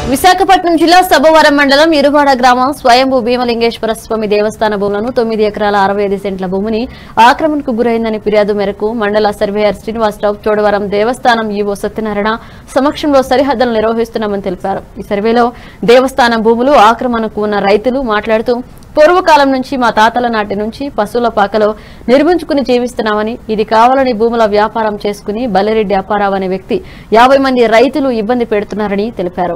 విశాఖపట్నం జిల్లా సభవరం మండలం ఇరువాడ గ్రామం స్వయంభూ భీమలింగేశ్వర స్వామి దేవస్థాన భూములను తొమ్మిది ఎకరాల అరవై ఐదు సెంట్ల భూమిని ఆక్రమణకు గురైందని ఫిర్యాదు మేరకు మండల సర్వేయర్ శ్రీనివాసరావు చోడవరం దేవస్థానం ఈవో సత్యనారాయణ సమక్షంలో సరిహద్దులు నిర్వహిస్తున్నామని తెలిపారు ఈ సర్వేలో దేవస్థానం భూములు ఆక్రమణకు ఉన్న రైతులు మాట్లాడుతూ పూర్వకాలం నుంచి మా తాతల నాటి నుంచి పశువుల పాకలో నిర్మించుకుని జీవిస్తున్నామని ఇది కావాలని భూముల వ్యాపారం చేసుకుని బల్లిరెడ్డి అప్పారావు అనే వ్యక్తి యాభై మంది రైతులు ఇబ్బంది పెడుతున్నారని తెలిపారు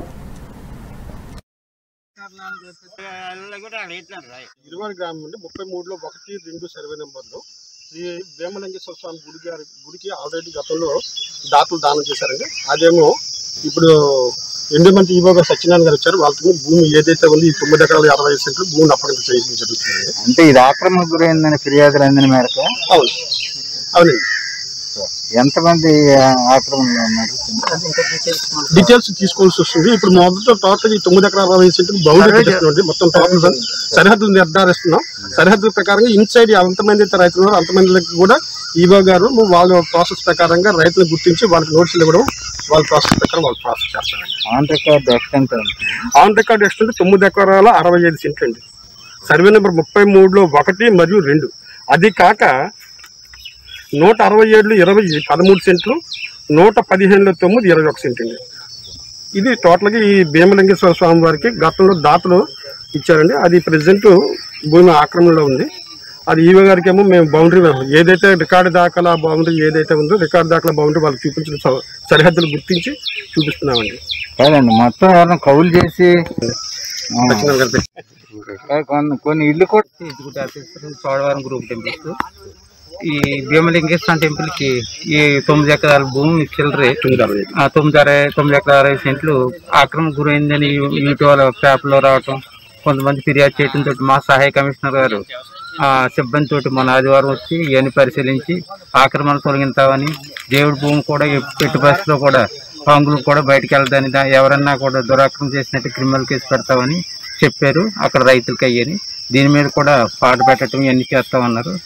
ఇరవై గ్రామం నుండి ముప్పై మూడులో ఒకటి రెండు సర్వే నెంబర్లో శ్రీ వేమలింగేశ్వర స్వామి గుడి గారి గుడికి ఆల్రెడీ గతంలో దాతలు దానం చేశారండి అదేమో ఇప్పుడు ఎండోమెంట్ ఈవోగా సత్యనారాయణ గారు వచ్చారు వాళ్ళకి భూమి ఏదైతే ఉంది ఈ తొమ్మిది ఎకరాల అరవై ఐదు సెంట్లు భూమిని అప్పటికి చేయడం జరుగుతుంది అంటే ఇది ఆక్రమణకు గురైందని ఫిర్యాదులు అందిన మేరకు అవును అవునండి ఎంతమంది ఆక్రమణలో ఉన్నారు డీటెయిల్స్ తీసుకోవాల్సి వస్తుంది ఇప్పుడు మొదట టోటల్ ఈ తొమ్మిది ఎకరాల అరవై ఐదు సెంట్లు బౌండరీ కట్టిస్తున్నాం మొత్తం టోటల్ సరిహద్దులు నిర్ధారిస్తున్నాం సరిహద్దుల ప్రకారంగా ఇన్సైడ్ ఎంతమంది అయితే రైతులు ఉన్నారో అంతమందికి కూడా ఈవో గారు వాళ్ళ ప్రాసెస్ ప్రకారంగా రైతులు గుర్తించి వాళ్ళకి నోటీసులు ఇవ్వడం వాళ్ళ ప్రాసెస్ ప్రకారం వాళ్ళు ప్రాసెస్ చేస్తారండి on record extent on record extent తొమ్మిది ఎకరాల అరవై ఐదు సెంట్లు అండి సర్వే నెంబర్ ముప్పై మూడులో ఒకటి మరియు రెండు అది కాక నూట అరవై ఏడులో ఇరవై పదమూడు సెంట్లు నూట పదిహేనులో తొమ్మిది ఇరవై ఒక సెంట్ అండి ఇది టోటల్గా ఈ భీమలింగేశ్వర స్వామి వారికి గతంలో దాతలు ఇచ్చారండి అది ప్రజెంట్ భూమి ఆక్రమణలో ఉంది అది ఈవో గారికి ఏమో మేము బౌండరీ ఏదైతే రికార్డు దాఖలా బౌండరీ ఏదైతే ఉందో రికార్డు దాఖలా బౌండరీ వాళ్ళకి చూపించిన స- సరిహద్దులు గుర్తించి చూపిస్తున్నామండి కాదండి మొత్తం ఎవరైనా కౌలు చేసి ఆ, సత్యనారాయణ గారి పేరు. కొన్ని కొన్ని ఇల్లు కూడా executive officer Chodavaram group temples ఈ భీమలింగేశ్వర టెంపుల్ కి ఈ తొమ్మిది ఎకరాల భూమి చిల్లరే తొమ్మిది అరవై ఐదు. ఆ తొమ్మిది అరవై తొమ్మిది ఎకరాల అరవై సెంట్లు ఆక్రమణ గురైందని యూట్యూబ్ పేపర్లో రావటం కొంతమంది ఫిర్యాదు చేయడం తోటి మా సహాయ కమిషనర్ గారు ఆ సిబ్బంది తోటి మన ఆదివారం వచ్చి ఇవన్నీ పరిశీలించి ఆక్రమణ తొలగింతామని దేవుడి భూమి కూడా ఎట్టి పరిస్థితిలో కూడా పంగులు కూడా బయటకు వెళ్తాని దా- ఎవరన్నా కూడా దురాక్రమణ చేసినట్టు క్రిమినల్ కేసు పెడతామని చెప్పారు అక్కడ రైతులకి అయ్యని దీని మీద కూడా పాట పెట్టడం ఇవన్నీ చేస్తామన్నారు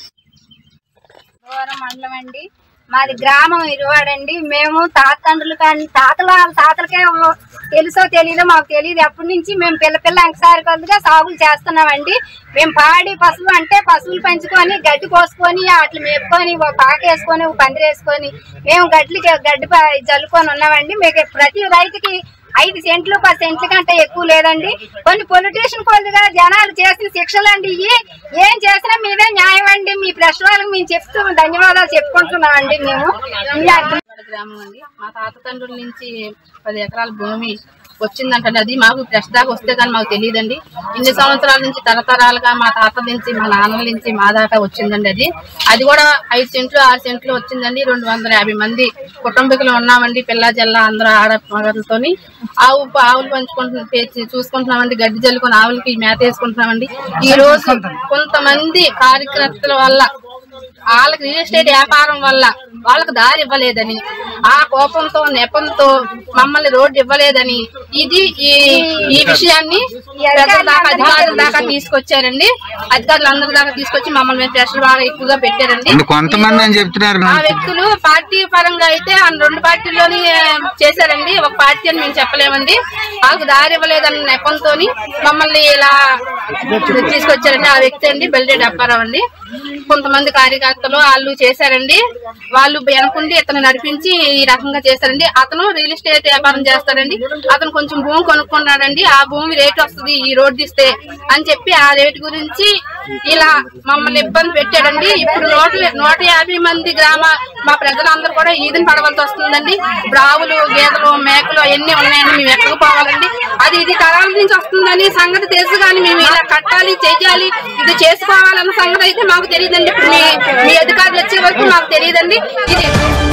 గోరం మండలం అండి మాది గ్రామం ఇరువాడండి మేము తాతండ్రులు కానీ తాతల తాతలకే తెలుసో తెలీదో మాకు తెలియదు ఎప్పటి నుంచి మేము పిల్ల పిల్ల అంకసారి కొద్దిగా సాగులు చేస్తున్నామండి మేము పాడి పశువులు అంటే పశువులు పెంచుకొని గడ్డి కోసుకొని వాటిని మేపుకొని ఒక పాక వేసుకొని ఒక పందిరి వేసుకొని మేము గడ్డికి గడ్డి ప- జల్లుకొని ఉన్నామండి మీకు ప్రతి రైతుకి ఐదు సెంట్లు పది సెంట్ల కంటే ఎక్కువ లేదండి కొన్ని పొలిటీషియన్ కొద్దిగా జనాలు చేసిన శిక్షలు అండి ఇవి ఏం చేసినా మీదే న్యాయం అండి మీ ప్రెస్ వాళ్ళకి మేము చెప్తూ ధన్యవాదాలు చెప్పుకుంటున్నాం అండి మేము ఈ- గ్రామం అండి మా తాత తండ్రుల నుంచి పది ఎకరాల భూమి వచ్చిందంటే అది మాకు ఫ్రెష్ దాకా వస్తే కానీ మాకు తెలియదండి ఇన్ని సంవత్సరాల నుంచి తరతరాలుగా మా తాత నుంచి మా నాన్నల నుంచి మా దాకా వచ్చిందండి అది అది కూడా ఐదు సెంట్లు ఆరు సెంట్లు వచ్చిందండి రెండు వందల యాభై మంది కుటుంబీకులు ఉన్నామండి పిల్ల జల్ల అందరూ ఆడ మగలతోని ఆవు ఆవులు పంచుకుంటున్నాం పేర్చి- చూసుకుంటున్నామండి గడ్డి జల్లుకొని ఆవులకి మేత వేసుకుంటున్నామండి ఈ రోజు కొంతమంది కార్యకర్తల వల్ల వాళ్ళకి రియల్ ఎస్టేట్ వ్యాపారం వల్ల వాళ్ళకి దారి ఇవ్వలేదని ఆ కోపంతో నెపంతో మమ్మల్ని రోడ్డు ఇవ్వలేదని ఇది ఈ ఈ విషయాన్ని ప్రజల దాకా అధికారుల దాకా తీసుకొచ్చారండి అధికారులు అందరి దాకా తీసుకొచ్చి మమ్మల్ని మీద ప్రెషర్ బాగా ఎక్కువగా పెట్టారండి అంటే కొంతమంది అని చెప్తున్నారు ఆ వ్యక్తులు పార్టీ పరంగా అయితే ఆ రెండు పార్టీల్లోని చేశారండి ఒక పార్టీ అని మేము చెప్పలేమండి వాళ్ళకి దారి ఇవ్వలేదన్న నెపంతో మమ్మల్ని ఇలా తీసుకొచ్చారండి ఆ వ్యక్తి అండి బెల్రెడ్డి అప్పారావు అండి కొంతమంది కార్యకర్తలు వాళ్ళు చేశారండి వాళ్ళు వెనకుండి ఇతను నడిపించి ఈ రకంగా చేశారండి అతను రియల్ ఎస్టేట్ వ్యాపారం చేస్తాడండి అతను కొంచెం భూమి కొనుక్కున్నాడండి ఆ భూమి రేట్ వస్తుంది ఈ రోడ్డు ఇస్తే అని చెప్పి ఆ రేటు గురించి ఇలా మమ్మల్ని ఇబ్బంది పెట్టాడండి ఇప్పుడు నూట నూట యాభై మంది గ్రామ మా ప్రజలందరూ కూడా ఈదిన పడవలసి వస్తుందండి ఇప్పుడు ఆవులు గేదెలు మేకలు అవన్నీ ఉన్నాయండి మేము ఎక్కడికి పోవాలండి అది ఇది తరాల నుంచి వస్తుందని సంగతి తెలుసు కానీ మేము ఇలా కట్టాలి చెయ్యాలి ఇది చేసుకోవాలన్న సంగతి అయితే మాకు తెలియదండి ఇప్పుడు మీ మీ అధికారులు వచ్చే వరకు మాకు తెలియదండి ఇది